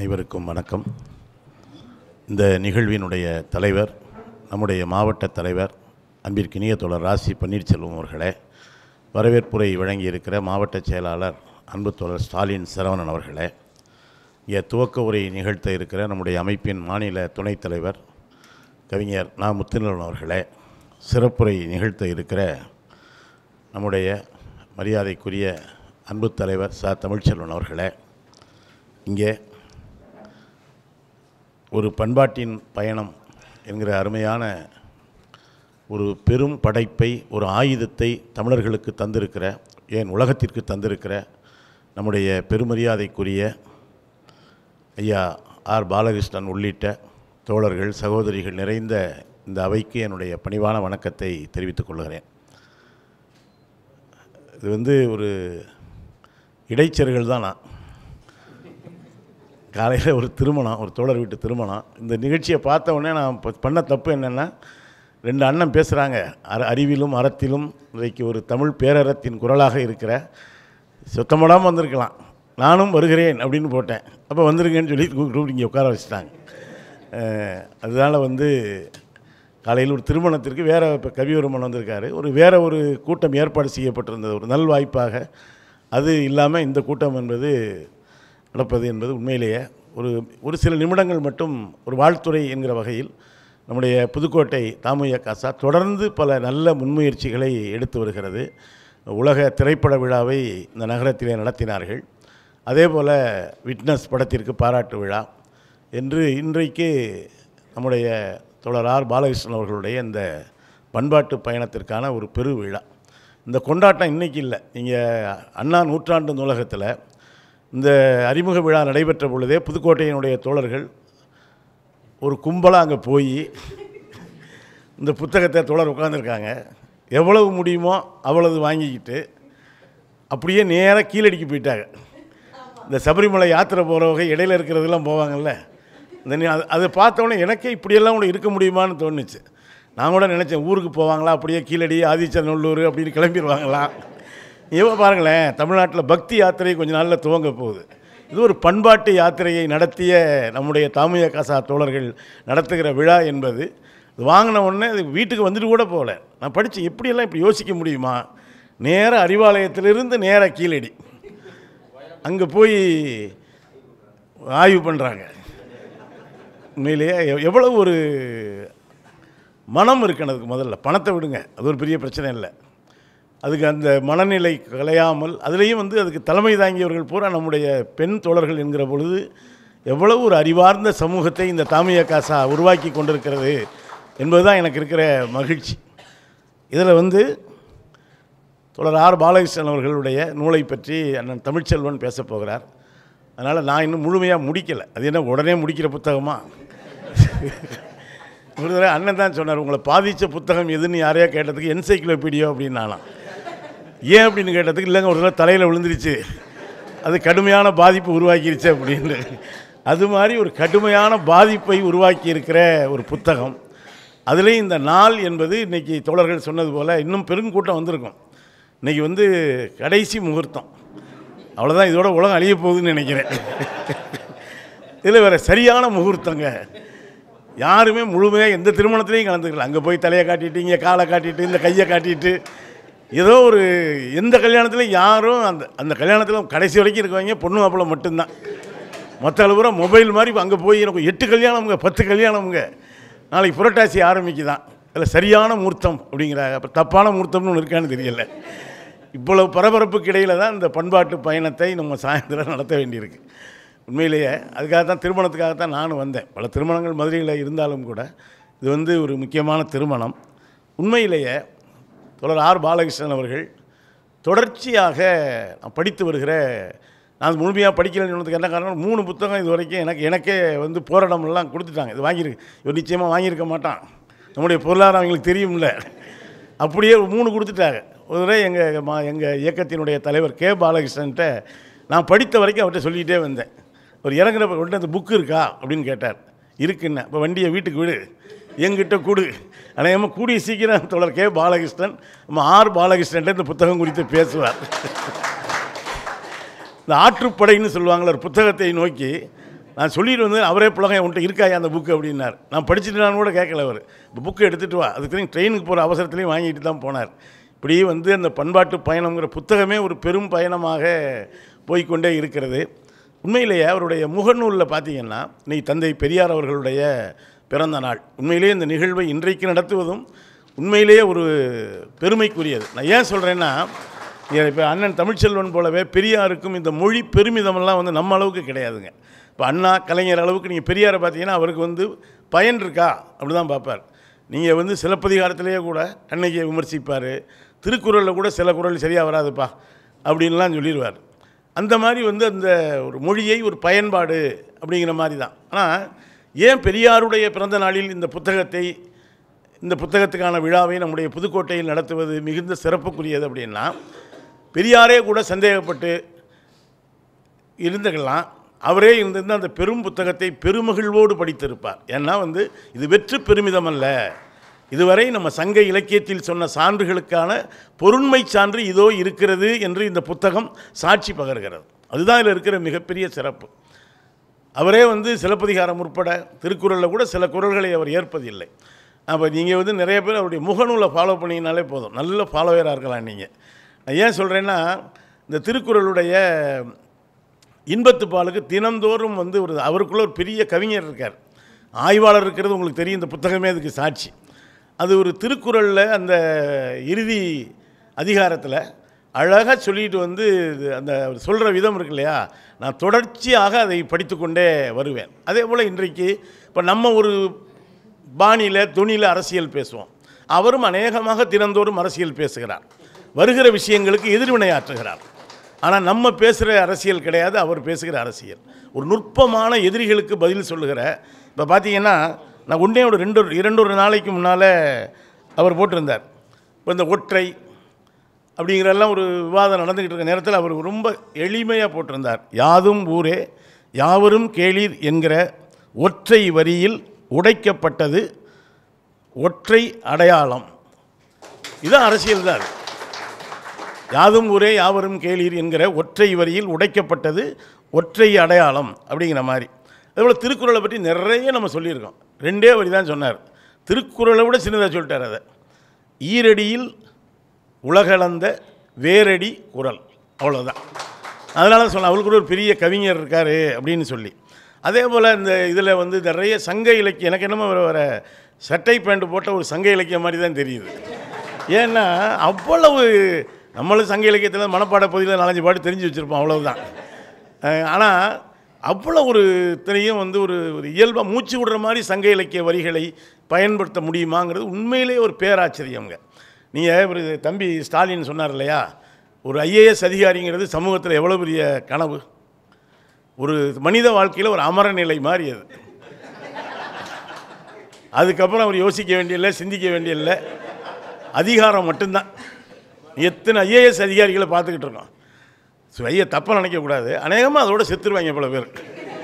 அனைவருக்கும் வணக்கம் இந்த நிகழ்வினுடைய தலைவர் நம்முடைய மாவட்ட தலைவர் அன்பிற்கினிய தோழர் ராசி பன்னீர்செல்வம் அவர்களே வரவேற்புரை வழங்கியிருக்கிற மாவட்ட செயலாளர் அன்பு தோழர் ஸ்டாலின் சரவணன் அவர்களே இங்கே துவக்க உரை நிகழ்த்த இருக்கிற நம்முடைய அமைப்பின் மாநில துணைத் தலைவர் கவிஞர் நா முத்துநிலன் அவர்களே சிறப்புரை நிகழ்த்த இருக்கிற நம்முடைய மரியாதைக்குரிய அன்பு தலைவர் ச தமிழ்ச்செல்வன் அவர்களே இங்கே ஒரு பண்பாட்டின் பயணம் என்கிற அருமையான ஒரு பெரும் படைப்பை ஒரு ஆயுதத்தை தமிழர்களுக்கு தந்திருக்கிற ஏன் உலகத்திற்கு தந்திருக்கிற நம்முடைய பெருமரியாதைக்குரிய ஐயா ஆர் பாலகிருஷ்ணன் உள்ளிட்ட தோழர்கள் சகோதரிகள் நிறைந்த இந்த அவைக்கு என்னுடைய பணிவான வணக்கத்தை தெரிவித்துக் கொள்கிறேன் இது வந்து ஒரு இடைச்சர்கள் தான் நான் காலையில் ஒரு திருமணம் ஒரு தோழர் வீட்டு திருமணம் இந்த நிகழ்ச்சியை பார்த்த உடனே நான் இப்போ பண்ண தப்பு என்னென்னா ரெண்டு அண்ணன் பேசுகிறாங்க அற அறிவிலும் அறத்திலும் இன்றைக்கு ஒரு தமிழ் பேரறத்தின் குரலாக இருக்கிற சுத்தமிடாமல் வந்திருக்கலாம் நானும் வருகிறேன் அப்படின்னு போட்டேன் அப்போ வந்துருங்கன்னு சொல்லி கூப்பிட்டு இங்கே உட்கார வச்சுட்டாங்க அஹ், அதனால வந்து காலையில் ஒரு திருமணத்திற்கு வேறு இப்போ கவிவருமன் வந்திருக்காரு ஒரு வேறு ஒரு கூட்டம் ஏற்பாடு செய்யப்பட்டிருந்தது ஒரு நல் வாய்ப்பாக அது இல்லாமல் இந்த கூட்டம் என்பது நடப்பது என்பது உண்மையிலேயே ஒரு ஒரு சில நிமிடங்கள் மட்டும் ஒரு வாழ்த்துறை என்கிற வகையில் நம்முடைய புதுக்கோட்டை தாமுய காசா தொடர்ந்து பல நல்ல முன்முயற்சிகளை எடுத்து வருகிறது உலக திரைப்பட விழாவை இந்த நகரத்திலே நடத்தினார்கள் அதே போல் விட்னஸ் படத்திற்கு பாராட்டு விழா என்று இன்றைக்கு நம்முடைய தோழர் ஆர் பாலகிருஷ்ணன் அவர்களுடைய இந்த பண்பாட்டு பயணத்திற்கான ஒரு பெரு விழா இந்த கொண்டாட்டம் இன்றைக்கி இல்லை நீங்கள் அண்ணா நூற்றாண்டு நூலகத்தில் இந்த அறிமுக விழா நடைபெற்ற பொழுதே புதுக்கோட்டையினுடைய தோழர்கள் ஒரு கும்பலாக அங்கே போய் இந்த புத்தகத்தை தோழர் உட்காந்துருக்காங்க எவ்வளவு முடியுமோ அவ்வளவு வாங்கிக்கிட்டு அப்படியே நேராக கீழடிக்கு போயிட்டாங்க இந்த சபரிமலை யாத்திரை போகிறவங்க இடையில இருக்கிறதெல்லாம் போவாங்கல்ல இந்த நீ அது அதை பார்த்தோன்னே எனக்கே இப்படியெல்லாம் கூட இருக்க முடியுமான்னு தோணுச்சு நான் கூட நினச்சேன் ஊருக்கு போவாங்களா அப்படியே கீழடி ஆதிச்சநல்லூர் அப்படின்னு கிளம்பிடுவாங்களா இவ பாருங்களேன் தமிழ்நாட்டில் பக்தி யாத்திரை கொஞ்ச நாளில் துவங்க போகுது இது ஒரு பண்பாட்டு யாத்திரையை நடத்திய நம்முடைய தாமிய காசா தோழர்கள் நடத்துகிற விழா என்பது இது வாங்கின உடனே அது வீட்டுக்கு வந்துட்டு கூட போகல நான் படித்து எப்படியெல்லாம் இப்படி யோசிக்க முடியுமா நேர அறிவாலயத்திலிருந்து நேர கீழடி அங்கே போய் ஆய்வு பண்ணுறாங்க உண்மையிலேயே எவ்- எவ்வளவு ஒரு மனம் இருக்கணும் அதுக்கு முதல்ல பணத்தை விடுங்க அது ஒரு பெரிய பிரச்சனை இல்லை அதுக்கு அந்த மனநிலை கலையாமல் அதுலேயும் வந்து அதுக்கு தலைமை தாங்கியவர்கள் பூரா நம்முடைய பெண் தோழர்கள் என்கிற பொழுது எவ்வளவு ஒரு அறிவார்ந்த சமூகத்தை இந்த தாமிய காசா உருவாக்கி கொண்டிருக்கிறது என்பது தான் எனக்கு இருக்கிற மகிழ்ச்சி இதில் வந்து தோழர் ஆர் பாலகிருஷ்ணன் அவர்களுடைய நூலை பற்றி அண்ணன் தமிழ்ச்செல்வன் பேசப் போகிறார் அதனால் நான் இன்னும் முழுமையாக முடிக்கலை அது என்ன உடனே முடிக்கிற புத்தகமா ஒரு தடவை அண்ணன் தான் சொன்னார் உங்களை பாதித்த புத்தகம் எதுன்னு யாரையா கேட்டதுக்கு என்சைக்ளோபீடியோ அப்படின்னு நானாம் ஏன் அப்படின்னு கேட்டதுக்கு இல்லைங்க ஒரு தடவை தலையில் விழுந்துருச்சு அது கடுமையான பாதிப்பு உருவாக்கிருச்சு அப்படின்னு அது மாதிரி ஒரு கடுமையான பாதிப்பை உருவாக்கி இருக்கிற ஒரு புத்தகம் அதுலேயும் இந்த நாள் என்பது இன்றைக்கி தோழர்கள் சொன்னது போல் இன்னும் பெருங்கூட்டம் வந்திருக்கும் இன்றைக்கி வந்து கடைசி முகூர்த்தம் அவ்வளோதான் இதோட உலகம் அழிய போகுதுன்னு நினைக்கிறேன் இதில் வேறு சரியான முகூர்த்தங்க யாருமே முழுமையாக எந்த திருமணத்துலையும் கலந்துக்கல அங்கே போய் தலையை காட்டிட்டு இங்கே காலை காட்டிட்டு இந்த கையை காட்டிட்டு ஏதோ ஒரு எந்த கல்யாணத்துலையும் யாரும் அந்த அந்த கல்யாணத்தில் கடைசி வரைக்கும் இருக்கவங்க பொண்ணு மாப்பிள்ளை மட்டும்தான் மற்ற அளவுற மொபைல் மாதிரி அங்கே போய் எனக்கு எட்டு கல்யாணம்ங்க பத்து கல்யாணம்ங்க நாளைக்கு புரட்டாசி ஆரம்பிக்குதான் அதில் சரியான மூர்த்தம் அப்படிங்கிற அப்போ தப்பான மூர்த்தம்னு ஒன்று இருக்கான்னு தெரியல இவ்வளவு பரபரப்புக்கு இடையில தான் இந்த பண்பாட்டு பயணத்தை நம்ம சாயந்தரம் நடத்த வேண்டியிருக்கு உண்மையிலேயே அதுக்காக தான் திருமணத்துக்காக தான் நானும் வந்தேன் பல திருமணங்கள் மதுரையில் இருந்தாலும் கூட இது வந்து ஒரு முக்கியமான திருமணம் உண்மையிலேயே தொடர் ஆர் பாலகிருஷ்ணன் அவர்கள் தொடர்ச்சியாக நான் படித்து வருகிற நான் முழுமையாக படிக்கலைன்னு சொன்னதுக்கு என்ன காரணம் மூணு புத்தகம் இது வரைக்கும் எனக்கு எனக்கே வந்து போராட்டமெல்லாம் கொடுத்துட்டாங்க இது வாங்கியிருக்கு இவர் நிச்சயமாக வாங்கியிருக்க மாட்டான் நம்முடைய பொருளாதாரம் அவங்களுக்கு தெரியும்ல அப்படியே ஒரு மூணு கொடுத்துட்டாங்க ஒரு தடவை எங்கள் மா எங்கள் இயக்கத்தினுடைய தலைவர் கே பாலகிருஷ்ணன்ட்ட நான் படித்த வரைக்கும் அவர்கிட்ட சொல்லிகிட்டே வந்தேன் ஒரு இறங்குறப்ப கொண்டு அந்த புக்கு இருக்கா அப்படின்னு கேட்டார் இருக்குன்னு இப்போ வண்டியை வீட்டுக்கு விடு எங்கிட்ட கொடு அநேகமாக கூடிய சீக்கிரம் தொடர் கே பாலகிருஷ்ணன் நம்ம ஆர் பாலகிருஷ்ணன்ட்ட இந்த புத்தகம் குறித்து பேசுவார் இந்த ஆற்றுப்படைன்னு சொல்லுவாங்களே ஒரு புத்தகத்தை நோக்கி நான் சொல்லிட்டு வந்து அவரே புலகம் உன்ட்ட இருக்காயா அந்த புக்கு அப்படின்னார் நான் படிச்சுட்டு கூட கேட்கல அவர் இப்போ புக்கு எடுத்துகிட்டு வா அதுக்கு ட்ரெயினுக்கு போகிற அவசரத்துலேயும் வாங்கிட்டு தான் போனார் இப்படி வந்து அந்த பண்பாட்டு பயணம்ங்கிற புத்தகமே ஒரு பெரும் பயணமாக போய்க்கொண்டே இருக்கிறது உண்மையிலேயே அவருடைய முகநூலில் பார்த்தீங்கன்னா இன்னைக்கு தந்தை பெரியார் அவர்களுடைய பிறந்த நாள் உண்மையிலேயே இந்த நிகழ்வை இன்றைக்கு நடத்துவதும் உண்மையிலேயே ஒரு பெருமைக்குரியது நான் ஏன் சொல்கிறேன்னா இப்போ அண்ணன் தமிழ்ச்செல்வன் போலவே பெரியாருக்கும் இந்த மொழி பெருமிதமெல்லாம் வந்து நம்ம அளவுக்கு கிடையாதுங்க இப்போ அண்ணா கலைஞர் அளவுக்கு நீங்கள் பெரியாரை பார்த்தீங்கன்னா அவருக்கு வந்து பயன் இருக்கா அப்படி தான் பார்ப்பார் நீங்கள் வந்து சிலப்பதிகாரத்திலேயே கூட கண்ணகியை விமர்சிப்பார் திருக்குறளில் கூட சில குறள் சரியாக வராதுப்பா அப்படின்லாம் சொல்லிடுவார் அந்த மாதிரி வந்து அந்த ஒரு மொழியை ஒரு பயன்பாடு அப்படிங்கிற மாதிரி தான் ஆனால் ஏன் பெரியாருடைய பிறந்த நாளில் இந்த புத்தகத்தை இந்த புத்தகத்துக்கான விழாவை நம்முடைய புதுக்கோட்டையில் நடத்துவது மிகுந்த சிறப்புக்குரியது அப்படின்னா பெரியாரே கூட சந்தேகப்பட்டு இருந்துக்கலாம் அவரே இருந்திருந்த அந்த பெரும் புத்தகத்தை பெருமகிழ்வோடு படித்திருப்பார் ஏன்னா வந்து இது வெற்று பெருமிதம் அல்ல இதுவரை நம்ம சங்க இலக்கியத்தில் சொன்ன சான்றுகளுக்கான பொருண்மை சான்று இதோ இருக்கிறது என்று இந்த புத்தகம் சாட்சி பகர்கிறது அதுதான் இதில் இருக்கிற மிகப்பெரிய சிறப்பு அவரே வந்து சிலப்பதிகாரம் உட்பட திருக்குறளில் கூட சில குறள்களை அவர் ஏற்பதில்லை அப்போ நீங்கள் வந்து நிறைய பேர் அவருடைய முகநூலை ஃபாலோ பண்ணிங்கனாலே போதும் நல்ல ஃபாலோவராக இருக்கலாம் நீங்கள் நான் ஏன் சொல்கிறேன்னா இந்த திருக்குறளுடைய இன்பத்து பாலுக்கு தினந்தோறும் வந்து ஒரு அவருக்குள்ள ஒரு பெரிய கவிஞர் இருக்கார் ஆய்வாளர் இருக்கிறது உங்களுக்கு தெரியும் இந்த புத்தகமே அதுக்கு சாட்சி அது ஒரு திருக்குறளில் அந்த இறுதி அதிகாரத்தில் அழகாக சொல்லிட்டு வந்து இது அந்த அவர் சொல்கிற விதம் இருக்கு இல்லையா நான் தொடர்ச்சியாக அதை படித்துக்கொண்டே வருவேன் அதே போல் இன்றைக்கு இப்போ நம்ம ஒரு பாணியில் துணியில் அரசியல் பேசுவோம் அவரும் அநேகமாக தினந்தோறும் அரசியல் பேசுகிறார் வருகிற விஷயங்களுக்கு எதிர்வினையாற்றுகிறார் ஆனால் நம்ம பேசுகிற அரசியல் கிடையாது அவர் பேசுகிற அரசியல் ஒரு நுட்பமான எதிரிகளுக்கு பதில் சொல்லுகிற இப்போ பார்த்தீங்கன்னா நான் ஒன்றே ஒரு ரெண்டு இரண்டு ஒரு நாளைக்கு முன்னால் அவர் போட்டிருந்தார் இப்போ இந்த ஒற்றை அப்படிங்கிறெல்லாம் ஒரு விவாதம் நடந்துக்கிட்டு இருக்க நேரத்தில் அவர் ரொம்ப எளிமையாக போட்டிருந்தார் யாதும் ஊரே யாவரும் கேளீர் என்கிற ஒற்றை வரியில் உடைக்கப்பட்டது ஒற்றை அடையாளம் இதுதான் அரசியல் தான் அது. யாதும் ஊரே யாவரும் கேளீர் என்கிற ஒற்றை வரியில் உடைக்கப்பட்டது ஒற்றை அடையாளம் அப்படிங்கிற மாதிரி அதுபோல் திருக்குறளை பற்றி நிறைய நம்ம சொல்லியிருக்கோம் ரெண்டே வரி தான் சொன்னார் திருக்குறளை விட சின்னதாக சொல்லிட்டார் அதை ஈரடியில் உலகளந்த வேரடி குரல் அவ்வளோதான் அதனால தான் சொன்னேன் அவருக்கு கூட ஒரு பெரிய கவிஞர் இருக்கார் அப்படின்னு சொல்லி அதே போல் இந்த இதில் வந்து நிறைய சங்க இலக்கியம் எனக்கு என்னமோ வர வர சட்டை பேண்ட் போட்ட ஒரு சங்க இலக்கியம் மாதிரி தான் தெரியுது ஏன்னா அவ்வளவு நம்மளும் சங்க இலக்கியத்தில் மனப்பாட பகுதியில் நாலஞ்சு பாட்டு தெரிஞ்சு வச்சுருப்போம் அவ்வளவுதான் ஆனால் அவ்வளோ ஒரு இத்தனையும் வந்து ஒரு ஒரு இயல்பாக மூச்சு விடுற மாதிரி சங்க இலக்கிய வரிகளை பயன்படுத்த முடியுமாங்கிறது உண்மையிலேயே ஒரு பேராச்சரியங்க நீங்கள் ஒரு தம்பி ஸ்டாலின் சொன்னார் இல்லையா ஒரு ஐஏஎஸ் அதிகாரிங்கிறது சமூகத்தில் எவ்வளோ பெரிய கனவு ஒரு மனித வாழ்க்கையில் ஒரு அமர நிலை மாதிரி அது அதுக்கப்புறம் அவர் யோசிக்க வேண்டியதில்லை சிந்திக்க வேண்டியதில்லை அதிகாரம் மட்டும்தான் எத்தனை ஐஏஎஸ் அதிகாரிகளை பார்த்துக்கிட்டு இருக்கோம் ஸோ ஐயா தப்பாக நினைக்கக்கூடாது அநேகமாக அதோட செத்துருவாங்க பல பேர்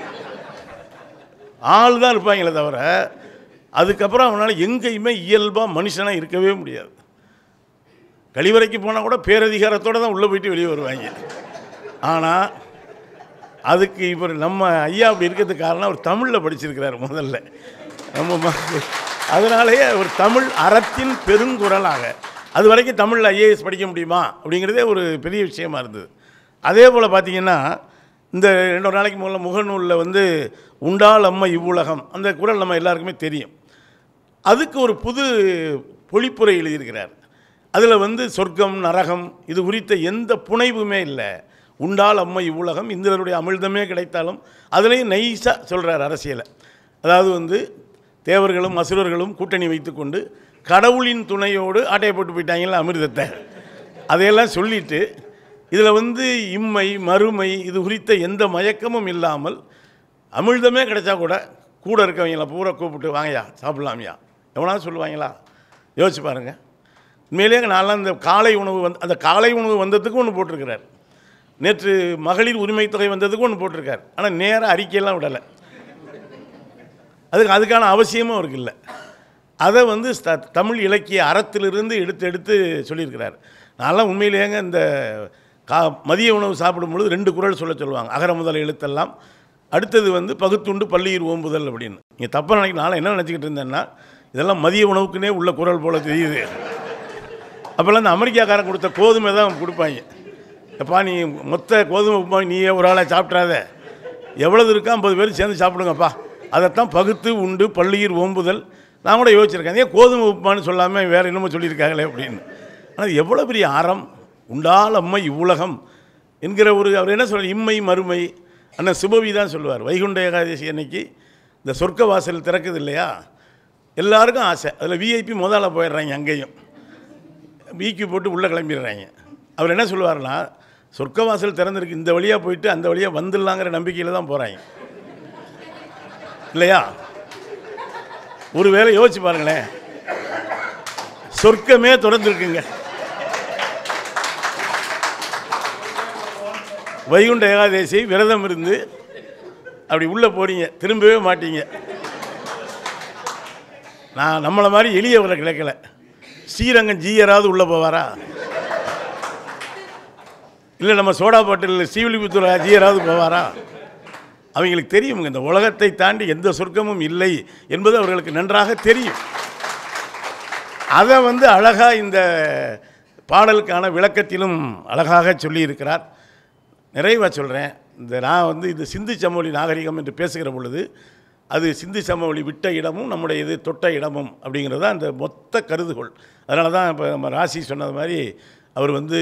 ஆள் தான் இருப்பாங்களே தவிர அதுக்கப்புறம் அவனால் எங்கேயுமே இயல்பாக மனுஷனாக இருக்கவே முடியாது கழிவறைக்கு போனால் கூட பேரதிகாரத்தோடு தான் உள்ளே போயிட்டு வெளியே வருவாங்க ஆனால் அதுக்கு இவர் நம்ம ஐயா அப்படி இருக்கிறதுக்கு காரணம் அவர் தமிழில் படிச்சிருக்கிறார் முதல்ல நம்ம ம- அதனாலேயே ஒரு தமிழ் அறத்தின் பெருங்குரலாக அது வரைக்கும் தமிழில் ஐஏஎஸ் படிக்க முடியுமா அப்படிங்கிறதே ஒரு பெரிய விஷயமா இருந்தது அதே போல் பார்த்தீங்கன்னா இந்த ரெண்டு ஒரு நாளைக்கு முதல்ல முகநூலில் வந்து உண்டால் அம்மா இவ்வுலகம் அந்த குரல் நம்ம எல்லாருக்குமே தெரியும் அதுக்கு ஒரு புது பொழிப்புரை எழுதியிருக்கிறார் அதில் வந்து சொர்க்கம் நரகம் இது குறித்த எந்த புனைவுமே இல்லை உண்டால் அம்மை இவ்வுலகம் இந்திரருடைய அமிழ்தமே கிடைத்தாலும் அதுலேயும் நைஸாக சொல்கிறார் அரசியலை அதாவது வந்து தேவர்களும் அசுரர்களும் கூட்டணி வைத்துக்கொண்டு கடவுளின் துணையோடு ஆட்டையை போட்டு போயிட்டாங்கல்ல அமிர்தத்தை அதையெல்லாம் சொல்லிட்டு இதில் வந்து இம்மை மறுமை இது குறித்த எந்த மயக்கமும் இல்லாமல் அமிழ்தமே கிடைச்சா கூட கூட இருக்கவங்கள பூரா கூப்பிட்டு வாங்கய்யா சாப்பிட்லாம்யா எவனாவது சொல்லுவாங்களா யோசிச்சு பாருங்க உண்மையிலேயே நான்லாம் இந்த காலை உணவு வந்து அந்த காலை உணவு வந்ததுக்கு ஒன்று போட்டிருக்கிறார் நேற்று மகளிர் உரிமை தொகை வந்ததுக்கு ஒன்று போட்டிருக்கார் ஆனால் நேராக அறிக்கையெல்லாம் விடலை அதுக்கு அதுக்கான அவசியமும் அவருக்கு இல்லை அதை வந்து ஸ்த- தமிழ் இலக்கிய அறத்திலிருந்து எடுத்து எடுத்து சொல்லியிருக்கிறார் நான்லாம் உண்மையிலேங்க இந்த கா மதிய உணவு சாப்பிடும் பொழுது ரெண்டு குறள் சொல்ல சொல்லுவாங்க அகர முதல் எழுத்தெல்லாம் அடுத்தது வந்து பகுத்துண்டு பள்ளியில் ஓம்புதல் அப்படின்னு நீங்கள் தப்பாக நினைக்க நான் என்ன நினச்சிக்கிட்டு இருந்தேன்னா இதெல்லாம் மதிய உணவுக்குன்னே உள்ள குரல் போல தெரியுது அப்போல்லாம் இந்த அமெரிக்காக்காரன் கொடுத்த கோதுமை தான் கொடுப்பாங்க எப்பா நீ மொத்த கோதுமை உப்புமா நீயே ஒரு ஆளாக சாப்பிட்றாத எவ்வளவு இருக்கோ ஐம்பது பேர் சேர்ந்து சாப்பிடுங்கப்பா அதைத்தான் பகுத்து உண்டு பள்ளியில் ஓம்புதல் நான் கூட யோசிச்சிருக்கேன் ஏன் கோதுமை உப்புமான்னு சொல்லாமல் வேறு என்னமோ சொல்லியிருக்காங்களே அப்படின்னு ஆனால் எவ்வளோ பெரிய அறம் உண்டால் அம்மை இவ்வுலகம் என்கிற ஒரு அவர் என்ன சொல்றார் இம்மை மறுமை அண்ணன் சுபவி தான் சொல்லுவார் வைகுண்ட ஏகாதசி அன்னைக்கு இந்த சொர்க்க வாசல் திறக்குது இல்லையா எல்லாருக்கும் ஆசை அதில் விஐபி முதல்ல போயிடுறாங்க அங்கேயும் வீக்கி போட்டு உள்ளே கிளம்பிடுறாங்க அவர் என்ன சொல்லுவார்னா சொர்க்க வாசல் திறந்திருக்கு இந்த வழியாக போயிட்டு அந்த வழியாக வந்துடலாங்கிற நம்பிக்கையில் தான் போகிறாங்க இல்லையா ஒரு வேளை யோசிச்சு பாருங்களேன் சொர்க்கமே திறந்துருக்குங்க வைகுண்ட ஏகாதேசி விரதம் இருந்து அப்படி உள்ளே போறீங்க திரும்பவே மாட்டீங்க நான் நம்மளை மாதிரி எளியவரை கிடைக்கல ஸ்ரீரங்கம் ஜீயராவது உள்ளே போவாரா இல்லை நம்ம சோடா பாட்டில் ஸ்ரீவில்லிபுத்தூர் ஜீயராவது போவாரா அவங்களுக்கு தெரியுங்க இந்த உலகத்தை தாண்டி எந்த சொர்க்கமும் இல்லை என்பது அவர்களுக்கு நன்றாக தெரியும் அதை வந்து அழகாக இந்த பாடலுக்கான விளக்கத்திலும் அழகாக சொல்லியிருக்கிறார் நிறைவாக சொல்கிறேன் இந்த நான் வந்து இது சிந்து சமவெளி நாகரிகம் என்று பேசுகிற பொழுது அது சிந்து சமவெளி விட்ட இடமும் நம்முடைய இது தொட்ட இடமும் அப்படிங்கிறது தான் அந்த மொத்த கருதுகோள் அதனால தான் இப்போ நம்ம ராசி சொன்னது மாதிரி அவர் வந்து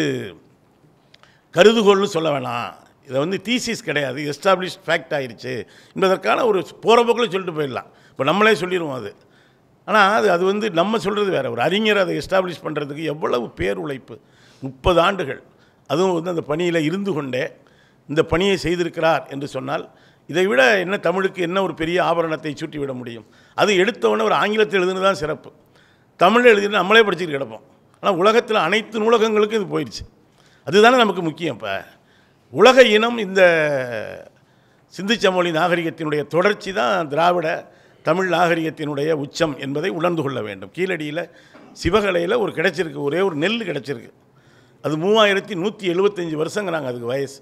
கருதுகோள்னு சொல்ல வேணாம் இதை வந்து தீசிஸ் கிடையாது எஸ்டாப்ளிஷ் ஃபேக்ட் ஆயிடுச்சு என்பதற்கான ஒரு போகிற போக்கில் சொல்லிட்டு போயிடலாம் இப்போ நம்மளே சொல்லிடுவோம் அது ஆனால் அது அது வந்து நம்ம சொல்கிறது வேறு ஒரு அறிஞர் அதை எஸ்டாப்ளிஷ் பண்ணுறதுக்கு எவ்வளவு பேர் உழைப்பு முப்பது ஆண்டுகள் அதுவும் வந்து அந்த பணியில் இருந்து கொண்டே இந்த பணியை செய்திருக்கிறார் என்று சொன்னால் இதை விட என்ன தமிழுக்கு என்ன ஒரு பெரிய ஆபரணத்தை சூட்டி விட முடியும் அது எடுத்தவொடனே ஒரு ஆங்கிலத்தில் எழுதுனது தான் சிறப்பு தமிழில் எழுதிட்டு நம்மளே படிச்சுட்டு கிடப்போம் ஆனால் உலகத்தில் அனைத்து நூலகங்களுக்கும் இது போயிடுச்சு அதுதானே நமக்கு முக்கியம் இப்போ உலக இனம் இந்த சிந்து சமொழி நாகரிகத்தினுடைய தொடர்ச்சி தான் திராவிட தமிழ் நாகரிகத்தினுடைய உச்சம் என்பதை உணர்ந்து கொள்ள வேண்டும் கீழடியில் சிவகலையில் ஒரு கிடைச்சிருக்கு ஒரே ஒரு நெல் கிடைச்சிருக்கு அது மூவாயிரத்தி நூற்றி எழுபத்தஞ்சி வருஷங்கிறாங்க அதுக்கு வயசு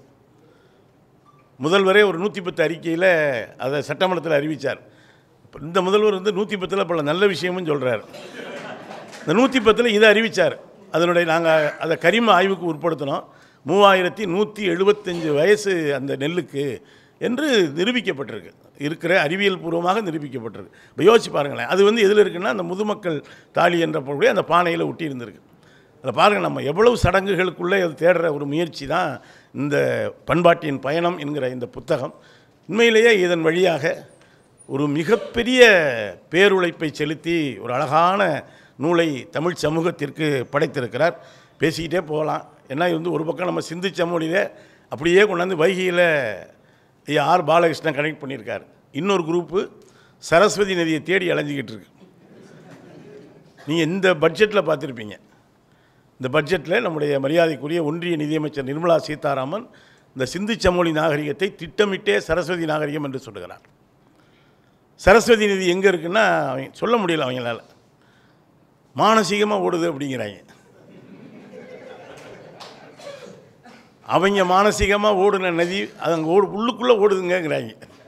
முதல்வரே ஒரு நூற்றி பத்து அறிக்கையில் அதை சட்டமன்றத்தில் அறிவித்தார் இப்ப இந்த முதல்வர் வந்து நூற்றி பத்தில் பல நல்ல விஷயமும் சொல்கிறார் இந்த நூற்றி பத்தில் இதை அறிவித்தார் அதனுடைய நாங்கள் அதை கரிம ஆய்வுக்கு உட்படுத்தினோம் மூவாயிரத்தி நூற்றி எழுபத்தஞ்சு வயசு அந்த நெல்லுக்கு என்று நிரூபிக்கப்பட்டிருக்கு இருக்கிற அறிவியல் பூர்வமாக நிரூபிக்கப்பட்டிருக்கு இப்போ யோசிச்சு பாருங்களேன் அது வந்து எதில் இருக்குன்னா அந்த முதுமக்கள் தாலி என்ற பொருளை அந்த பானையில் ஒட்டி இருந்திருக்கு அதில் பாருங்கள் நம்ம எவ்வளவு சடங்குகளுக்குள்ளே அது தேடுற ஒரு முயற்சி தான் இந்த பண்பாட்டின் பயணம் என்கிற இந்த புத்தகம் உண்மையிலேயே இதன் வழியாக ஒரு மிகப்பெரிய பேருழைப்பை செலுத்தி ஒரு அழகான நூலை தமிழ் சமூகத்திற்கு படைத்திருக்கிறார் பேசிக்கிட்டே போகலாம் ஏன்னா இது வந்து ஒரு பக்கம் நம்ம சிந்து சமொழியிலே அப்படியே கொண்டாந்து வைகையில் ஐயா ஆர் பாலகிருஷ்ணன் கனெக்ட் பண்ணியிருக்கார் இன்னொரு குரூப்பு சரஸ்வதி நதியை தேடி அலைஞ்சிக்கிட்டு இருக்கு நீங்கள் இந்த பட்ஜெட்டில் பார்த்துருப்பீங்க இந்த பட்ஜெட்டில் நம்முடைய மரியாதைக்குரிய ஒன்றிய நிதியமைச்சர் நிர்மலா சீதாராமன் இந்த சிந்து சமொழி நாகரிகத்தை திட்டமிட்டே சரஸ்வதி நாகரிகம் என்று சொல்லுகிறார் சரஸ்வதி நிதி எங்கே இருக்குன்னா அவங்க சொல்ல முடியல அவங்களால மானசீகமாக ஓடுது அப்படிங்கிறாங்க அவங்க மானசீகமாக ஓடுன நதி அது அங்கே ஓடு உள்ளுக்குள்ளே ஓடுதுங்கங்கிறாங்க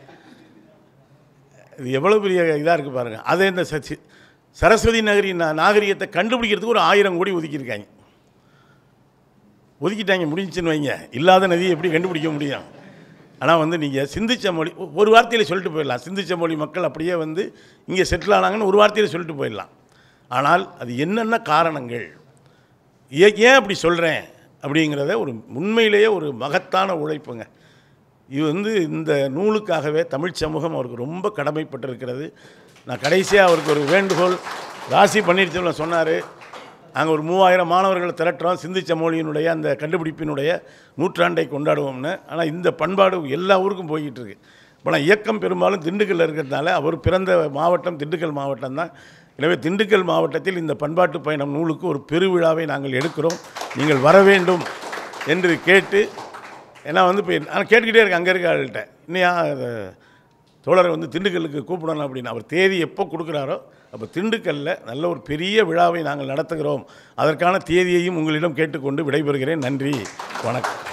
இது எவ்வளோ பெரிய இதாக இருக்குது பாருங்கள் அதை இந்த ச- சி- சரஸ்வதி நகரி நா- நாகரிகத்தை கண்டுபிடிக்கிறதுக்கு ஒரு ஆயிரம் கோடி ஒதுக்கியிருக்காங்க ஒதுக்கிட்டாங்க முடிஞ்சுன்னு வைங்க இல்லாத நதியை எப்படி கண்டுபிடிக்க முடியும் ஆனால் வந்து நீங்கள் சிந்திச்ச மொழி ஒ- ஒரு வார்த்தையில் சொல்லிட்டு போயிடலாம் சிந்திச்ச மொழி மக்கள் அப்படியே வந்து இங்கே செட்டில் ஆனாங்கன்னு ஒரு வார்த்தையில் சொல்லிட்டு போயிடலாம் ஆனால் அது என்னென்ன காரணங்கள் ஏ- ஏன் அப்படி சொல்கிறேன் அப்படிங்கிறத ஒரு உண்மையிலேயே ஒரு மகத்தான உழைப்புங்க இது வந்து இந்த நூலுக்காகவே தமிழ் சமூகம் அவருக்கு ரொம்ப கடமைப்பட்டிருக்கிறது நான் கடைசியாக அவருக்கு ஒரு வேண்டுகோள் ராசி பன்னீர்செல்வம் சொன்னார் நாங்கள் ஒரு மூவாயிரம் மாணவர்களை திரட்டுறோம் சிந்து சமோலியினுடைய அந்த கண்டுபிடிப்பினுடைய நூற்றாண்டை கொண்டாடுவோம்னு ஆனால் இந்த பண்பாடு எல்லா ஊருக்கும் போய்கிட்டு இருக்கு இப்போ நான் இயக்கம் பெரும்பாலும் திண்டுக்கல்ல இருக்கிறதுனால அவர் பிறந்த மாவட்டம் திண்டுக்கல் மாவட்டம் தான் எனவே திண்டுக்கல் மாவட்டத்தில் இந்த பண்பாட்டு பயணம் நூலுக்கு ஒரு பெருவிழாவை நாங்கள் எடுக்கிறோம் நீங்கள் வர வேண்டும் என்று கேட்டு ஏன்னா வந்து இப்போ நான் கேட்டுக்கிட்டே இருக்கேன் அங்கே இருக்க ஆள்கிட்ட இன்னையா அது தோழரை வந்து திண்டுக்கல்லுக்கு கூப்பிடணும் அப்படின்னு அவர் தேதி எப்போ கொடுக்குறாரோ அப்போ திண்டுக்கல்ல நல்ல ஒரு பெரிய விழாவை நாங்கள் நடத்துகிறோம் அதற்கான தேதியையும் உங்களிடம் கேட்டுக்கொண்டு விடைபெறுகிறேன் நன்றி வணக்கம்